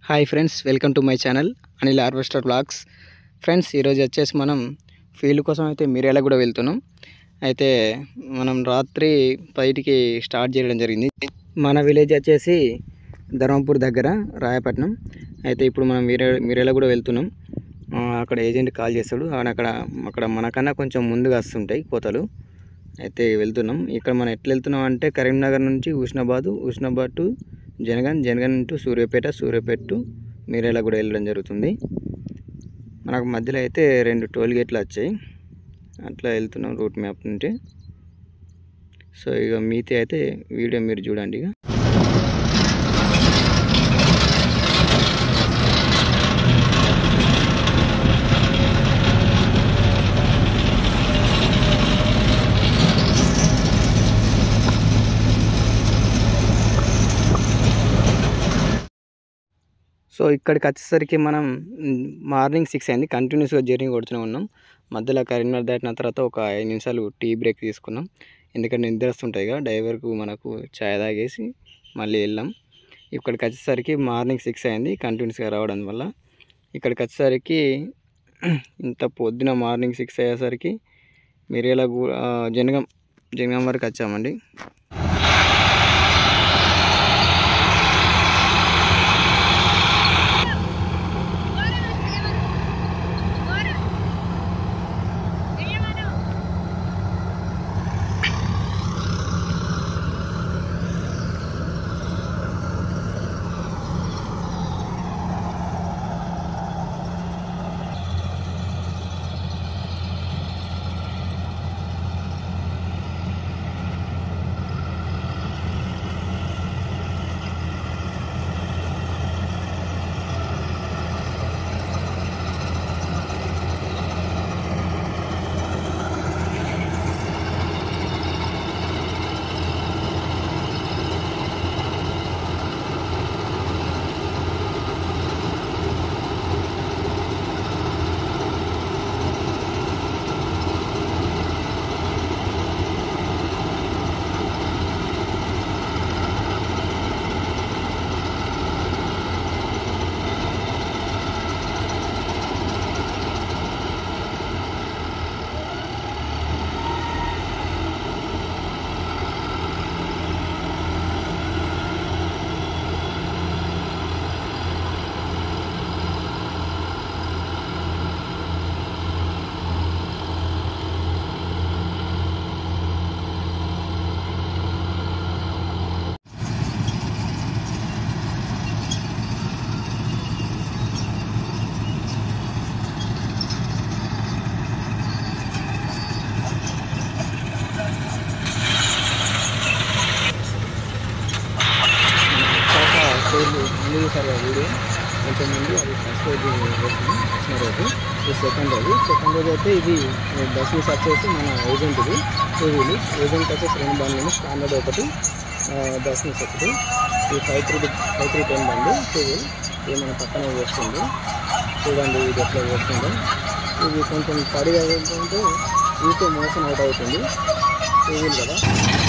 hi friends welcome to my channel Anil harvester blogs friends ఈరోజు వచ్చేసి మనం ఫీల్డ్ కోసం అయితే మిర్యాల కూడా వెళ్తున్నాం అయితే మనం రాత్రి బయటికి స్టార్ట్ చేయడం జరిగింది మన విలేజ్ వచ్చేసి ధర్మపూర్ దగ్గర రాయపట్నం అయితే ఇప్పుడు మనం మిర్యా మిర్యాల కూడా వెళ్తున్నాం ఆ, అక్కడ ఏజెంట్ కాల్ చేస్తాడు ఆయన అక్కడ అక్కడ మనకన్నా కొంచెం ముందుగా వస్తుంటాయి కోతలు అయితే వెళ్తున్నాం ఇక్కడ మనం ఎట్లా వెళ్తున్నాం అంటే కరీంనగర్ నుంచి Husnabad Husnabad to Jangaon Jangaon to Suryapet Suryapet to మీరేలా కూడా వెళ్ళడం జరుగుతుంది మనకు మధ్యలో అయితే రెండు టోల్ గేట్లు వచ్చాయి అట్లా వెళ్తున్నాం రూట్ మ్యాప్ నుండి సో ఇక మీతే అయితే వీడియో మీరు చూడండి ఇక సో ఇక్కడికి వచ్చేసరికి మనం మార్నింగ్ సిక్స్ అయింది కంటిన్యూస్గా జర్నీ కొడుతూనే ఉన్నాం మధ్యలో కరీంనగర్ దాటిన తర్వాత ఒక ఐదు నిమిషాలు టీ బ్రేక్ తీసుకున్నాం ఎందుకంటే నిద్ర వస్తుంటాయి కదా డ్రైవర్కు మనకు ఛాయ్ తాగేసి మళ్ళీ వెళ్ళాం ఇక్కడికి వచ్చేసరికి మార్నింగ్ సిక్స్ అయింది కంటిన్యూస్గా రావడం వల్ల ఇక్కడికి వచ్చేసరికి ఇంత పొద్దున మార్నింగ్ సిక్స్ అయ్యేసరికి మిరియాల జనగం జనగం వరకు వచ్చామండి ముందు చూసారు కదా వీడియో కొంచెం ముందు అది ఫస్ట్ రోజు వేసింది వచ్చిన రోజు ఇది సెకండ్ రోజు సెకండ్ రోజు అయితే ఇది బస్ మిస్ వచ్చేసి మన ఏజెంట్ ఇది టూ వీలర్స్ ఏజెంట్ వచ్చేసి రెండు బండ్లు స్టాండర్డ్ ఒకటి బస్ మిస్ ఒకటి ఈ five three five three ten బండి టూ వీల్ ఇది మన పక్కన వస్తుంది చూడండి ఇది ఎట్లా వస్తుందో ఇది కొంచెం పడి అవుతుంటే ఊరికే మోషన్ అవుట్ అవుతుంది టూ వీల్ కదా